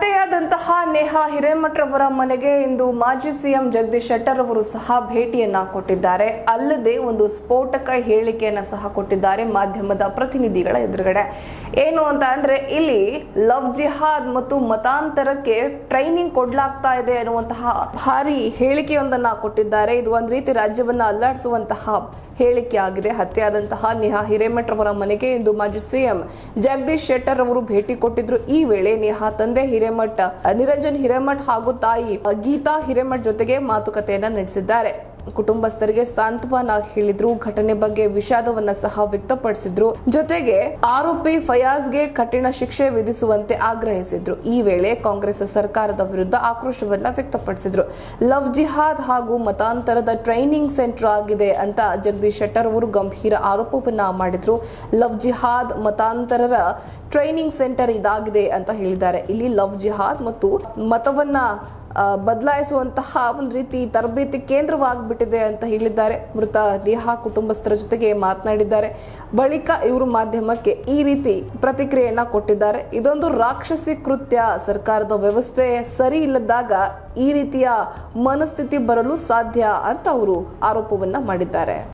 ಹತ್ಯೆಯಾದಂತಹ ನೇಹಾ ಹಿರೇಮಠರವರ ಮನೆಗೆ ಇಂದು ಮಾಜಿ ಸಿಎಂ ಜಗದೀಶ್ ಶೆಟ್ಟರ್ ಅವರು ಸಹ ಭೇಟಿಯನ್ನ ಕೊಟ್ಟಿದ್ದಾರೆ ಅಲ್ಲದೆ ಒಂದು ಸ್ಫೋಟಕ ಹೇಳಿಕೆಯನ್ನ ಸಹ ಕೊಟ್ಟಿದ್ದಾರೆ ಮಾಧ್ಯಮದ ಪ್ರತಿನಿಧಿಗಳ ಎದುರುಗಡೆ ಏನು ಅಂತ ಅಂದ್ರೆ ಇಲ್ಲಿ ಲವ್ ಜಿಹಾದ್ ಮತ್ತು ಮತಾಂತರಕ್ಕೆ ಟ್ರೈನಿಂಗ್ ಕೊಡ್ಲಾಗ್ತಾ ಇದೆ ಅನ್ನುವಂತಹ ಭಾರಿ ಹೇಳಿಕೆಯೊಂದನ್ನ ಕೊಟ್ಟಿದ್ದಾರೆ ಇದು ಒಂದ್ ರೀತಿ ರಾಜ್ಯವನ್ನ ಅಲ್ಲಾಡಿಸುವಂತಹ ಹೇಳಿಕೆ ಆಗಿದೆ ಹತ್ಯೆಯಾದಂತಹ ನೇಹಾ ಹಿರೇಮಠರವರ ಮನೆಗೆ ಇಂದು ಮಾಜಿ ಸಿಎಂ ಜಗದೀಶ್ ಶೆಟ್ಟರ್ ಅವರು ಭೇಟಿ ಕೊಟ್ಟಿದ್ರು ಈ ವೇಳೆ ನೇಹಾ ತಂದೆ ಹಿರೇಮಠ ನಿರಂಜನ್ ಹಿರೇಮಠ್ ಹಾಗೂ ತಾಯಿ ಗೀತಾ ಹಿರೇಮಠ್ ಜೊತೆಗೆ ಮಾತುಕತೆಯನ್ನ ನಡೆಸಿದ್ದಾರೆ ಕುಟುಂಬಸ್ಥರಿಗೆ ಸಾಂತ್ವನ ಹೇಳಿದ್ರು ಘಟನೆ ಬಗ್ಗೆ ವಿಷಾದವನ್ನ ಸಹ ವ್ಯಕ್ತಪಡಿಸಿದ್ರು ಜೊತೆಗೆ ಆರೋಪಿ ಫಯಾಜ್ಗೆ ಕಠಿಣ ಶಿಕ್ಷೆ ವಿಧಿಸುವಂತೆ ಆಗ್ರಹಿಸಿದ್ರು ಈ ವೇಳೆ ಕಾಂಗ್ರೆಸ್ ಸರ್ಕಾರದ ವಿರುದ್ಧ ಆಕ್ರೋಶವನ್ನ ವ್ಯಕ್ತಪಡಿಸಿದ್ರು ಲವ್ ಜಿಹಾದ್ ಹಾಗೂ ಮತಾಂತರದ ಟ್ರೈನಿಂಗ್ ಸೆಂಟರ್ ಆಗಿದೆ ಅಂತ ಜಗದೀಶ್ ಶೆಟ್ಟರ್ ಅವರು ಗಂಭೀರ ಆರೋಪವನ್ನ ಮಾಡಿದ್ರು ಲವ್ ಜಿಹಾದ್ ಮತಾಂತರರ ಟ್ರೈನಿಂಗ್ ಸೆಂಟರ್ ಇದಾಗಿದೆ ಅಂತ ಹೇಳಿದ್ದಾರೆ ಇಲ್ಲಿ ಲವ್ ಜಿಹಾದ್ ಮತ್ತು ಮತವನ್ನ ಆ, ಬದಲಾಯಿಸುವಂತಹ ಒಂದು ರೀತಿ ತರಬೇತಿ ಕೇಂದ್ರವಾಗ್ಬಿಟ್ಟಿದೆ ಅಂತ ಹೇಳಿದ್ದಾರೆ ಮೃತ ನೇಹಾ ಕುಟುಂಬಸ್ಥರ ಜೊತೆಗೆ ಮಾತನಾಡಿದ್ದಾರೆ ಬಳಿಕ ಇವರು ಮಾಧ್ಯಮಕ್ಕೆ ಈ ರೀತಿ ಪ್ರತಿಕ್ರಿಯೆಯನ್ನ ಕೊಟ್ಟಿದ್ದಾರೆ ಇದೊಂದು ರಾಕ್ಷಸಿ ಕೃತ್ಯ ಸರ್ಕಾರದ ವ್ಯವಸ್ಥೆ ಸರಿ ಇಲ್ಲದಾಗ ಈ ರೀತಿಯ ಮನಸ್ಥಿತಿ ಬರಲು ಸಾಧ್ಯ ಅಂತ ಅವರು ಆರೋಪವನ್ನ ಮಾಡಿದ್ದಾರೆ